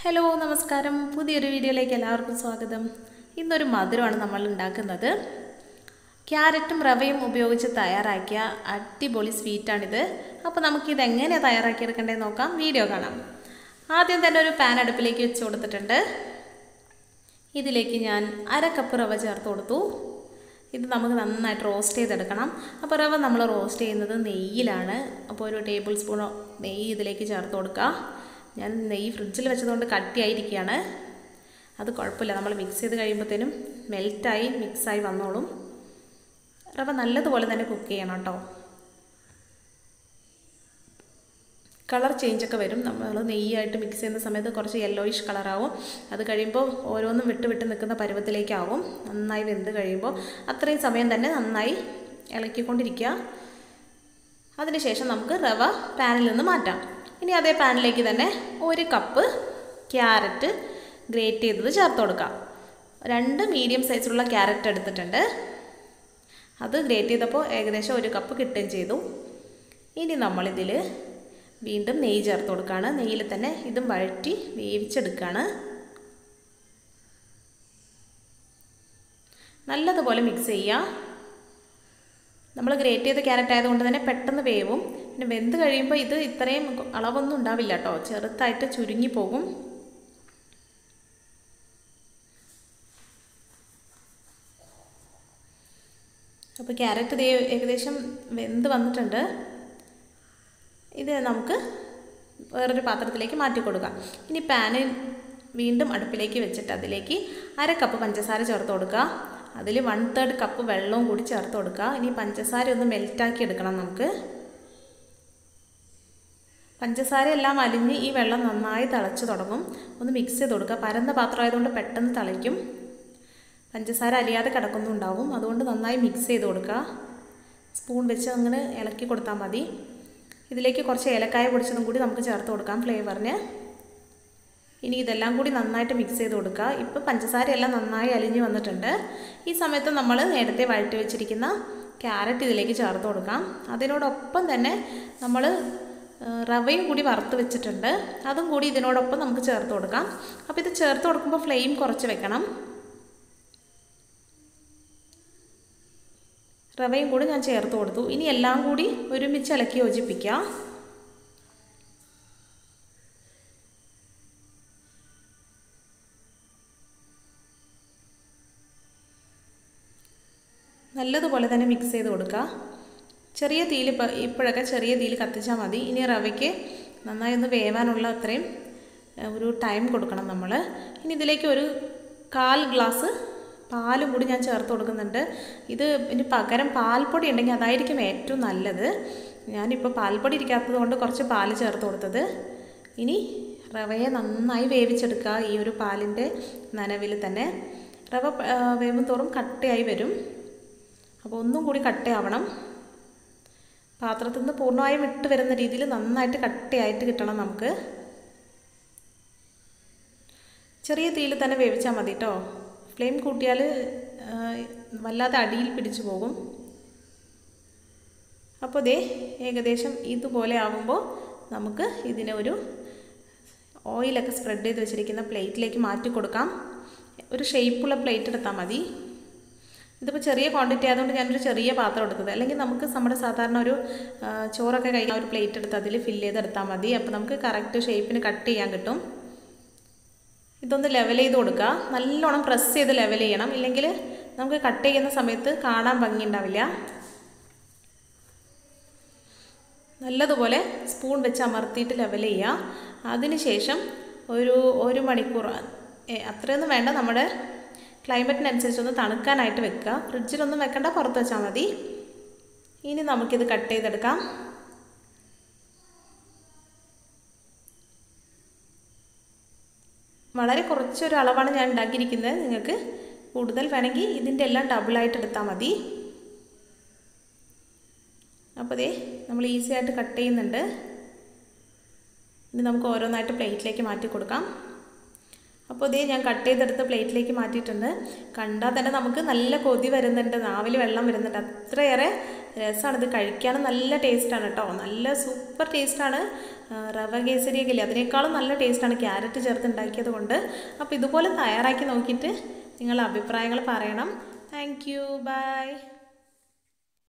hello നമസ്കാരം പുതിയൊരു വീഡിയോയിലേക്ക് എല്ലാവർക്കും സ്വാഗതം ഇന്നൊരു മധുരമാണ് നമ്മൾ ഉണ്ടാക്കുന്നത് ക്യാരറ്റും റവയും ഉപയോഗിച്ച് തയ്യാറാക്കിയ അടിപൊളി സ്വീറ്റാണിത് അപ്പോൾ നമുക്കിത് എങ്ങനെയാണ് തയ്യാറാക്കിയെടുക്കേണ്ടത് നോക്കാം വീഡിയോ കാണാം ആദ്യം തന്നെ ഒരു പാൻ അടുപ്പിലേക്ക് വെച്ച് കൊടുത്തിട്ടുണ്ട് ഇതിലേക്ക് ഞാൻ അര കപ്പ് റവ ചേർത്ത് കൊടുത്തു ഇത് നമുക്ക് നന്നായിട്ട് റോസ്റ്റ് ചെയ്തെടുക്കണം അപ്പോൾ റവ നമ്മൾ റോസ്റ്റ് ചെയ്യുന്നത് നെയ്യിലാണ് അപ്പോൾ ഒരു ടേബിൾ സ്പൂൺ നെയ്യ് ഇതിലേക്ക് ചേർത്ത് കൊടുക്കുക ഞാൻ നെയ്യ് ഫ്രിഡ്ജിൽ വെച്ചതുകൊണ്ട് കട്ടിയായിരിക്കുകയാണ് അത് കുഴപ്പമില്ല നമ്മൾ മിക്സ് ചെയ്ത് കഴിയുമ്പോഴത്തേനും മെൽറ്റായി മിക്സായി വന്നോളും റവ നല്ലതുപോലെ തന്നെ കുക്ക് ചെയ്യണം കേട്ടോ കളർ ചേഞ്ചൊക്കെ വരും നമ്മൾ നെയ്യായിട്ട് മിക്സ് ചെയ്യുന്ന സമയത്ത് കുറച്ച് യെല്ലോയിഷ് കളറാവും അത് കഴിയുമ്പോൾ ഓരോന്നും വിട്ട് വിട്ട് നിൽക്കുന്ന പരുവത്തിലേക്കാവും നന്നായി വെന്ത് കഴിയുമ്പോൾ അത്രയും സമയം തന്നെ നന്നായി ഇളക്കിക്കൊണ്ടിരിക്കുക അതിനുശേഷം നമുക്ക് റവ പാനിൽ നിന്ന് മാറ്റാം ഇനി അതേ പാനിലേക്ക് തന്നെ ഒരു കപ്പ് ക്യാരറ്റ് ഗ്രേറ്റ് ചെയ്തത് ചേർത്ത് കൊടുക്കാം രണ്ട് മീഡിയം സൈസിലുള്ള ക്യാരറ്റ് എടുത്തിട്ടുണ്ട് അത് ഗ്രേറ്റ് ചെയ്തപ്പോൾ ഏകദേശം ഒരു കപ്പ് കിട്ടുകയും ചെയ്തു ഇനി നമ്മളിതിൽ വീണ്ടും നെയ്യ് ചേർത്ത് കൊടുക്കുകയാണ് നെയ്യിൽ തന്നെ ഇതും വഴറ്റി വേവിച്ചെടുക്കുകയാണ് നല്ലതുപോലെ മിക്സ് ചെയ്യുക നമ്മൾ ഗ്രേറ്റ് ചെയ്ത ക്യാരറ്റ് ആയതുകൊണ്ട് തന്നെ പെട്ടെന്ന് വേവും പിന്നെ വെന്ത് കഴിയുമ്പോൾ ഇത് ഇത്രയും അളവൊന്നും ഉണ്ടാവില്ല കേട്ടോ ചെറുതായിട്ട് ചുരുങ്ങി പോകും അപ്പോൾ ക്യാരറ്റ് ഇത് ഏകദേശം വെന്ത് വന്നിട്ടുണ്ട് ഇത് നമുക്ക് വേറൊരു പാത്രത്തിലേക്ക് മാറ്റി കൊടുക്കാം ഇനി പാന് വീണ്ടും അടുപ്പിലേക്ക് വെച്ചിട്ട് അതിലേക്ക് അര കപ്പ് പഞ്ചസാര ചേർത്ത് കൊടുക്കുക അതിൽ വൺ തേർഡ് കപ്പ് വെള്ളവും കൂടി ചേർത്ത് കൊടുക്കുക ഇനി പഞ്ചസാര ഒന്ന് മെൽറ്റാക്കി എടുക്കണം നമുക്ക് പഞ്ചസാര എല്ലാം അലിഞ്ഞ് ഈ വെള്ളം നന്നായി തിളച്ച് തുടങ്ങും ഒന്ന് മിക്സ് ചെയ്ത് കൊടുക്കുക പരന്ന പാത്രം ആയതുകൊണ്ട് പെട്ടെന്ന് തിളയ്ക്കും പഞ്ചസാര അലിയാതെ കിടക്കുന്നുണ്ടാവും അതുകൊണ്ട് നന്നായി മിക്സ് ചെയ്ത് കൊടുക്കുക സ്പൂൺ വെച്ച് അങ്ങനെ ഇളക്കി കൊടുത്താൽ മതി ഇതിലേക്ക് കുറച്ച് ഏലക്കായ പൊടിച്ചതും കൂടി നമുക്ക് ചേർത്ത് കൊടുക്കാം ഫ്ലേവറിന് ഇനി ഇതെല്ലാം കൂടി നന്നായിട്ട് മിക്സ് ചെയ്ത് കൊടുക്കുക ഇപ്പോൾ പഞ്ചസാര എല്ലാം നന്നായി അലിഞ്ഞ് വന്നിട്ടുണ്ട് ഈ സമയത്ത് നമ്മൾ നേരത്തെ വഴറ്റി വെച്ചിരിക്കുന്ന ക്യാരറ്റ് ഇതിലേക്ക് ചേർത്ത് കൊടുക്കാം അതിനോടൊപ്പം തന്നെ നമ്മൾ റവയും കൂടി വറുത്ത് വെച്ചിട്ടുണ്ട് അതും കൂടി ഇതിനോടൊപ്പം നമുക്ക് ചേർത്ത് കൊടുക്കാം അപ്പോൾ ഇത് ചേർത്ത് കൊടുക്കുമ്പോൾ ഫ്ലെയിം കുറച്ച് വെക്കണം റവയും കൂടി ഞാൻ ചേർത്ത് കൊടുത്തു ഇനി എല്ലാം കൂടി ഒരുമിച്ച് ഇളക്കി യോജിപ്പിക്കുക നല്ലതുപോലെ തന്നെ മിക്സ് ചെയ്ത് കൊടുക്കുക ചെറിയ തീയിൽ ഇപ്പോഴൊക്കെ ചെറിയ തീയിൽ കത്തിച്ചാൽ മതി ഇനി റവയ്ക്ക് നന്നായി ഒന്ന് വേവാനുള്ള അത്രയും ഒരു ടൈം കൊടുക്കണം നമ്മൾ ഇനി ഇതിലേക്ക് ഒരു കാൽ ഗ്ലാസ് പാലും കൂടി ഞാൻ ചേർത്ത് കൊടുക്കുന്നുണ്ട് ഇത് ഇനി പകരം പാൽപ്പൊടി ഉണ്ടെങ്കിൽ അതായിരിക്കും ഏറ്റവും നല്ലത് ഞാനിപ്പോൾ പാൽപ്പൊടി ഇരിക്കാത്തത് കൊണ്ട് കുറച്ച് പാല് ചേർത്ത് കൊടുത്തത് ഇനി റവയെ നന്നായി വേവിച്ചെടുക്കുക ഈ ഒരു പാലിൻ്റെ നനവിൽ തന്നെ റവ വേവും തോറും കട്ടയായി വരും അപ്പോൾ ഒന്നും കൂടി കട്ടയാവണം പാത്രത്തിൽ നിന്ന് പൂർണ്ണമായും വിട്ട് വരുന്ന രീതിയിൽ നന്നായിട്ട് കട്ടയായിട്ട് കിട്ടണം നമുക്ക് ചെറിയ തീയിൽ തന്നെ വേവിച്ചാൽ മതി കേട്ടോ ഫ്ലെയിം കൂട്ടിയാൽ വല്ലാതെ അടിയിൽ പിടിച്ചു പോകും അപ്പോൾ ദേ ഏകദേശം ഇതുപോലെ ആകുമ്പോൾ നമുക്ക് ഇതിനെ ഒരു ഓയിലൊക്കെ സ്പ്രെഡ് ചെയ്ത് വെച്ചിരിക്കുന്ന പ്ലേറ്റിലേക്ക് മാറ്റി കൊടുക്കാം ഒരു ഷേപ്പുള്ള പ്ലേറ്റ് എടുത്താൽ മതി ഇതിപ്പോൾ ചെറിയ ക്വാണ്ടിറ്റി ആയതുകൊണ്ട് ഞാനൊരു ചെറിയ പാത്രം എടുത്തത് അല്ലെങ്കിൽ നമുക്ക് നമ്മുടെ സാധാരണ ഒരു ചോറൊക്കെ കഴിക്കാൻ ഒരു പ്ലേറ്റ് എടുത്ത് അതിൽ ഫില്ല് ചെയ്തെടുത്താൽ മതി അപ്പോൾ നമുക്ക് കറക്റ്റ് ഷേപ്പിന് കട്ട് ചെയ്യാൻ കിട്ടും ഇതൊന്ന് ലെവൽ ചെയ്ത് കൊടുക്കുക നല്ലോണം പ്രസ് ചെയ്ത് ലെവൽ ചെയ്യണം ഇല്ലെങ്കിൽ നമുക്ക് കട്ട് ചെയ്യുന്ന സമയത്ത് കാണാൻ ഭംഗി ഉണ്ടാവില്ല നല്ലതുപോലെ സ്പൂൺ വെച്ച് അമർത്തിയിട്ട് ലെവൽ ചെയ്യുക അതിനുശേഷം ഒരു ഒരു മണിക്കൂർ അത്രയൊന്നും വേണ്ട നമ്മുടെ ക്ലൈമറ്റിനനുസരിച്ചൊന്ന് തണുക്കാനായിട്ട് വെക്കുക ഫ്രിഡ്ജിലൊന്നും വെക്കണ്ട പുറത്ത് വെച്ചാൽ മതി ഇനി നമുക്കിത് കട്ട് ചെയ്തെടുക്കാം വളരെ കുറച്ചൊരു അളവാണ് ഞാൻ ഉണ്ടാക്കിയിരിക്കുന്നത് നിങ്ങൾക്ക് കൂടുതൽ വേണമെങ്കിൽ ഇതിൻ്റെ എല്ലാം ഡബിളായിട്ട് എടുത്താൽ മതി അപ്പോൾ ദേ നമ്മൾ ഈസി ആയിട്ട് കട്ട് ചെയ്യുന്നുണ്ട് ഇനി നമുക്ക് ഓരോന്നായിട്ട് പ്ലേറ്റിലേക്ക് മാറ്റി കൊടുക്കാം അപ്പോൾ ഇതേ ഞാൻ കട്ട് ചെയ്തെടുത്ത് പ്ലേറ്റിലേക്ക് മാറ്റിയിട്ടുണ്ട് കണ്ടാൽ തന്നെ നമുക്ക് നല്ല കൊതി വരുന്നുണ്ട് നാവിൽ വെള്ളം വരുന്നുണ്ട് അത്രയേറെ രസമാണ് ഇത് കഴിക്കാനും നല്ല ടേസ്റ്റാണ് കേട്ടോ നല്ല സൂപ്പർ ടേസ്റ്റാണ് റവ കേസരിയൊക്കെ ഇല്ലേ അതിനേക്കാളും നല്ല ടേസ്റ്റാണ് ക്യാരറ്റ് ചേർത്ത് ഉണ്ടാക്കിയത് കൊണ്ട് അപ്പോൾ ഇതുപോലെ തയ്യാറാക്കി നോക്കിയിട്ട് നിങ്ങളുടെ അഭിപ്രായങ്ങൾ പറയണം താങ്ക് യു ബൈ